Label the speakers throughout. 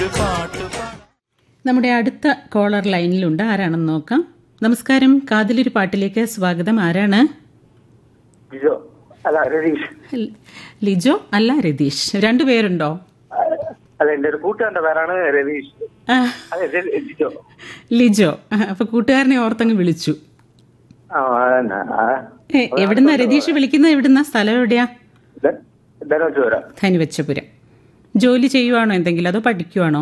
Speaker 1: ഒരു പാട്ട് പാടാം
Speaker 2: നമ്മുടെ അടുത്ത കോളർ ലൈനിലുണ്ട് ആരാണെന്ന് നോക്കാം നമസ്കാരം കാതിലൊരു പാട്ടിലേക്ക് സ്വാഗതം ആരാണ്
Speaker 3: ജിജോ അല്ല രതീഷ്
Speaker 2: ൽ- ലിജോ അല്ല രതീഷ് രണ്ടുപേരുണ്ടോ
Speaker 3: അല്ല എന്റെ ഒരു കൂട്ടുകാരന്റെ പേരാണ് രതീഷ്
Speaker 2: ആ,
Speaker 3: അതെ ര- ജിജോ
Speaker 2: ലിജോ ആ, അപ്പൊ കൂട്ടുകാരനെ ഓർത്തങ്ങ് വിളിച്ചു
Speaker 3: ആ അതന്നെ ആ,
Speaker 2: ഏ, എവിടുന്നാ രതീഷ് വിളിക്കുന്നത് എവിടുന്നാ സ്ഥലം എവിടെയാ
Speaker 3: ധ- ധനുവച്ച് വരാം
Speaker 2: ധനുവച്ചപുരം ജോലി ചെയ്യുവാണോ എന്തെങ്കിലും അതോ പഠിക്കുവാണോ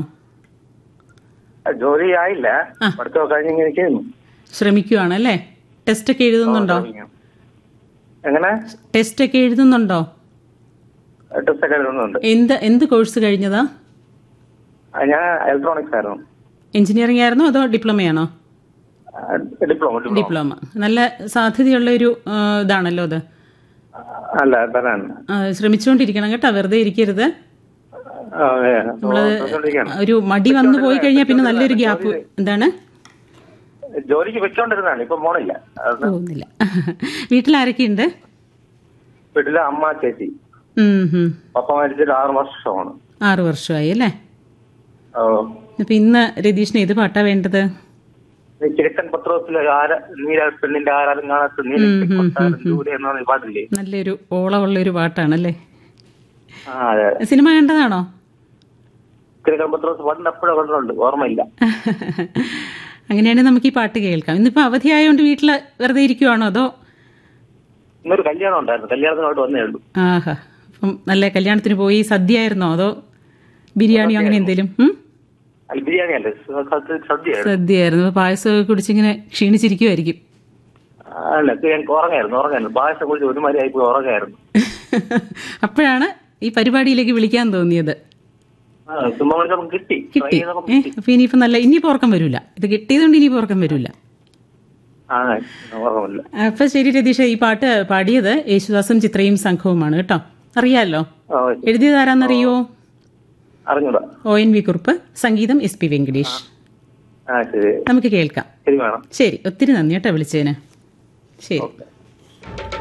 Speaker 3: ജോലി ആയില്ല
Speaker 2: ആ.
Speaker 3: പഠിത്തം കഴിഞ്ഞിങ്ങനെ നിൽക്കുന്നു
Speaker 2: ശ്രമിക്കുവാണോ അല്ലേ ടെസ്റ്റ് ഒക്കെ എഴുതുന്നുണ്ടോ
Speaker 3: എങ്ങനെ
Speaker 2: ടെസ്റ്റ് ഒക്കെ എഴുതുന്നുണ്ടോ
Speaker 3: ടെസ്റ്റ് ഒക്കെ എഴുതുന്നുണ്ട്
Speaker 2: എന്ത് എന്ത് കോഴ്സ് കഴിഞ്ഞതാ
Speaker 3: ആ, ഞാൻ ഇലക്ട്രോണിക്സ് ആയിരുന്നു
Speaker 2: എഞ്ചിനീയറിംഗ് ആയിരുന്നോ അതോ ഡിപ്ലോമയാണോ
Speaker 3: ഡിപ്ലോമ ഡിപ്ലോമ
Speaker 2: ഡിപ്ലോമ നല്ല സാധ്യതയുള്ള ഒരു ആ, ഇതാണല്ലോ അത്
Speaker 3: അല്ല തരാണ്
Speaker 2: ആ, ശ്രമിച്ചുകൊണ്ടിരിക്കണം കേട്ടോ വെറുതെ ഇരിക്കരുത്
Speaker 3: ആ, അതെ. നോക്കിക്കൊണ്ടിരിക്കുകയാണ്.
Speaker 2: ഒരു മടി വന്നു പോയി കഴിഞ്ഞാൽ പിന്നെ നല്ലൊരു ഗ്യാപ്പ് എന്താണ്
Speaker 3: ജോലിക്ക് വെച്ചോണ്ടിരുന്നാണ് ഇപ്പൊ പോണില്ല അത്
Speaker 2: പോകുന്നില്ല വീട്ടിൽ ആരൊക്കെയുണ്ട്
Speaker 3: വീട്ടിലെ അമ്മ ചേച്ചി
Speaker 2: ഉം, ഉം.
Speaker 3: പപ്പ മരിച്ചിട്ട് ആറ് വർഷമാണ്
Speaker 2: ആറ് വർഷമായി അല്ലേ
Speaker 3: ഓ.
Speaker 2: അപ്പൊ ഇന്ന് രതീഷിന് ഏത് പാട്ടാ വേണ്ടത്
Speaker 3: ഈ കിഴക്കൻ പത്രോസിലെ ആര നീല പെണ്ണിന്റെ ആരാലും കാണാത്ത നീല കൊട്ടാരം ദൂരെ എന്ന് പറഞ്ഞ പാട്ടില്ലേ
Speaker 2: നല്ലൊരു ഓളമുള്ള ഒരു പാട്ടാണല്ലേ
Speaker 3: ആ അതെ
Speaker 2: സിനിമ കണ്ടതാണോ
Speaker 3: കിഴക്കൻ പത്രോസ് പണ്ട് എപ്പോഴും കണ്ടിട്ടുണ്ട് ഓർമ്മയില്ല
Speaker 2: അങ്ങനെയാണെങ്കിൽ നമുക്ക് ഈ പാട്ട് കേൾക്കാം ഇന്നിപ്പോ അവധിയായോണ്ട് വീട്ടിൽ വെറുതെ ഇരിക്കുവാണോ അതോ
Speaker 3: ഇന്നൊരു കല്യാണം ഉണ്ടായിരുന്നു കല്യാണത്തിനോട്ട് വന്നേ ഉള്ളൂ
Speaker 2: ആഹാ അപ്പം നല്ല കല്യാണത്തിന് പോയി സദ്യ ആയിരുന്നോ അതോ ബിരിയാണിയോ അങ്ങനെ എന്തേലും ഉം?
Speaker 3: അല്ല ബിരിയാണി അല്ലേ സ- സദ്യ- സദ്യയായിരുന്നു
Speaker 2: സദ്യയായിരുന്നു അപ്പൊ പായസമൊക്കെ കുടിച്ചിങ്ങനെ ക്ഷീണിച്ചിരിക്കുമായിരിക്കും
Speaker 3: അല്ല ഞാൻ ഉറങ്ങായിരുന്നു ഉറങ്ങായിരുന്നു പായസം കുടിച്ച് ഒരുമാതിരി ആയിപ്പോയി ഉറങ്ങായിരുന്നു
Speaker 2: അപ്പോഴാണ് ഈ പരിപാടിയിലേക്ക് വിളിക്കാൻ തോന്നിയത്
Speaker 3: ആ, ചുമ്മാ വിളിച്ചപ്പോൾ കിട്ടി Try
Speaker 2: കിട്ടി
Speaker 3: ചെയ്തപ്പോൾ
Speaker 2: ഏ അപ്പൊ ഇനിയിപ്പോ നല്ല ഇനിയിപ്പോ ഉറക്കം വരൂല ഇത് കിട്ടിയതുകൊണ്ട് ഇനിയിപ്പോ ഉറക്കം വരൂല
Speaker 3: ആ ഓർമ്മയില്ല
Speaker 2: അപ്പൊ ശരി രതീഷ ഈ പാട്ട് പാടിയത് യേശുദാസും ചിത്രയും സംഘവുമാണ് കേട്ടോ അറിയാലോ
Speaker 3: ആ,
Speaker 2: എഴുതിയതാരാന്നറിയോ
Speaker 3: അറിഞ്ഞൂടാ
Speaker 2: ഒ എൻ വി കുറുപ്പ് സംഗീതം എസ് പി വെങ്കടേഷ്
Speaker 3: ആ ശരി
Speaker 2: നമുക്ക് കേൾക്കാം
Speaker 3: ശരി വേണം
Speaker 2: ശരി ഒത്തിരി നന്ദി കേട്ടോ വിളിച്ചതിന് ശരി
Speaker 3: ഓക്കെ